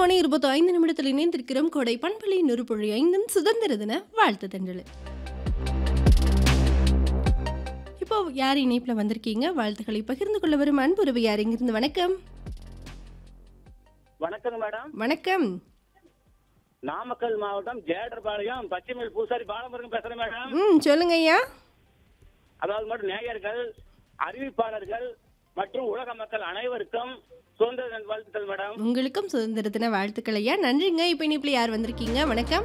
மணி இருபத்தி ஐந்து நிமிடத்தில் இணைந்திருக்கிறோம் கோடை பண்பலை நுறுபொழி ஐந்தின் சுதந்திர தின வாழ்த்து தண்டல் இப்போ யார் இணைப்பில் வந்திருக்கீங்க வாழ்த்துக்களை பகிர்ந்து கொள்ள வரும் அன்புறவு யார் இங்கிருந்து வணக்கம் வணக்கங்க மேடம் வணக்கம் நாமக்கல் மாவட்டம் ஜேடர்பாளையம் பச்சைமேல் பூசாரி பாலமுருகன் பேசுறேன் மேடம் ம் சொல்லுங்க ஐயா அதாவது மட்டும் நேயர்கள் அறிவிப்பாளர்கள் மற்றும் உலக மக்கள் அனைவருக்கும் சுதந்திர தின வாழ்த்துக்கள் மேடம் உங்களுக்கும் சுதந்திர தின வாழ்த்துக்கள் ஐயா நன்றிங்க இப்போ இணைப்பில் யார் வந்திருக்கீங்க வணக்கம்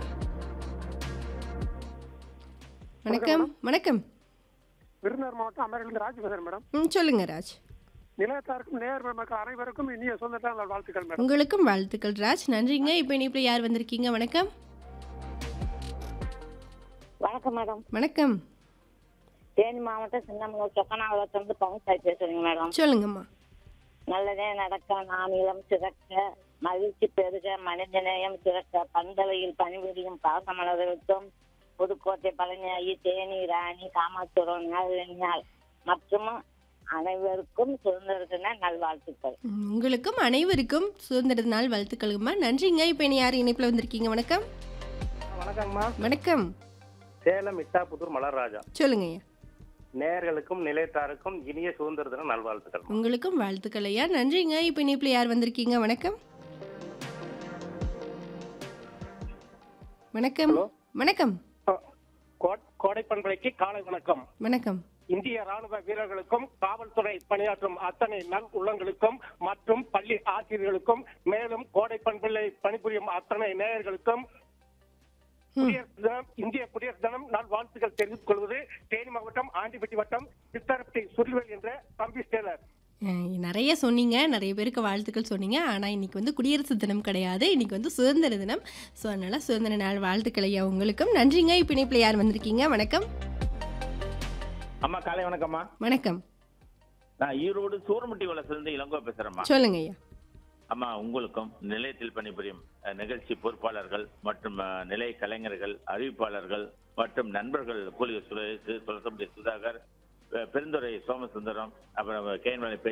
வணக்கம் வணக்கம் விருதுநகர் மாவட்டம் அமரிலிருந்து ராஜ் பேசுறேன் மேடம் ம் சொல்லுங்க ராஜ் நிலையத்தாருக்கும் நேர் மக்கள் அனைவருக்கும் இனிய சுதந்திர நாள் வாழ்த்துக்கள் மேடம் உங்களுக்கும் வாழ்த்துக்கள் ராஜ் நன்றிங்க இப்போ இணைப்பில் யார் வந்திருக்கீங்க வணக்கம் வணக்கம் மேடம் வணக்கம் தேனி மாவட்டம் சின்னமனூர் சொக்கனாவளத்திலிருந்து பவன்சாய் பேசுறேங்க மேடம் சொல்லுங்கம்மா நல்லதே நடக்க நானிலம் சிறக்க மகிழ்ச்சி பெருக மனிதநேயம் சிறக்க பந்தலையில் பணிபுரியும் பாசமலர்களுக்கும் புதுக்கோட்டை பழனியாகி தேனி ராணி காமாட்சிபுரம் நாள் மற்றும் அனைவருக்கும் சுதந்திர தின நல்வாழ்த்துக்கள் ம், உங்களுக்கும் அனைவருக்கும் சுதந்திர நாள் வாழ்த்துக்கள்மா நன்றிங்க இப்போ இனி யார் இணைப்பில் வந்திருக்கீங்க வணக்கம் வணக்கங்கம்மா வணக்கம் சேலம் இட்டாப்புத்தூர் மலர்ராஜா சொல்லுங்க ஐயா நேயர்களுக்கும் நிலையத்தாருக்கும் இனிய சுதந்திர தின நல்வாழ்த்துக்கள் உங்களுக்கும் வாழ்த்துக்கள் ஐயா நன்றிங்க இப்போ இணைப்பில் யார் வந்திருக்கீங்க வணக்கம் வணக்கம் வணக்கம் கோடை பண்பலைக்கு காலை வணக்கம் வணக்கம் இந்திய ராணுவ வீரர்களுக்கும் காவல்துறை பணியாற்றும் அத்தனை நல் உள்ளங்களுக்கும் மற்றும் பள்ளி ஆசிரியர்களுக்கும் மேலும் கோடை பண்பிலை பணிபுரியும் அத்தனை நேயர்களுக்கும் குடியரசு தினம் இந்திய குடியரசு தினம் நாள் வாழ்த்துக்கள் தெரிவித்துக் கொள்வது தேனி மாவட்டம் ஆண்டிப்பட்டி வட்டம் சித்தரப்பட்டி சுருள்வேல் என்ற தம்பி டேலர் அஹ், நிறைய சொன்னீங்க நிறைய பேருக்கு வாழ்த்துக்கள் சொன்னீங்க ஆனால் இன்னைக்கு வந்து குடியரசு தினம் கிடையாது இன்னைக்கு வந்து சுதந்திர தினம் ஸோ அதனால சுதந்திர நாள் வாழ்த்துக்கள் ஐயா உங்களுக்கும் நன்றிங்க இப்போ இணைப்பில் யார் வந்திருக்கீங்க வணக்கம் அம்மா காலை வணக்கம்மா வணக்கம் நான் ஈரோடு சூரமுட்டி வளசிலிருந்து இளங்கோ பேசுறேம்மா சொல்லுங்க ஐயா அம்மா உங்களுக்கும் நிலையத்தில் பணிபுரியும் அஹ், நிகழ்ச்சி பொறுப்பாளர்கள் மற்றும் அஹ், நிலைய கலைஞர்கள் அறிவிப்பாளர்கள் மற்றும் நண்பர்கள் கூலி சுரேஷ் துளசம்பட்டி சுதாகர் அஹ், பெருந்துறை சோமசுந்தரம் அப்புறம் கேன்மலை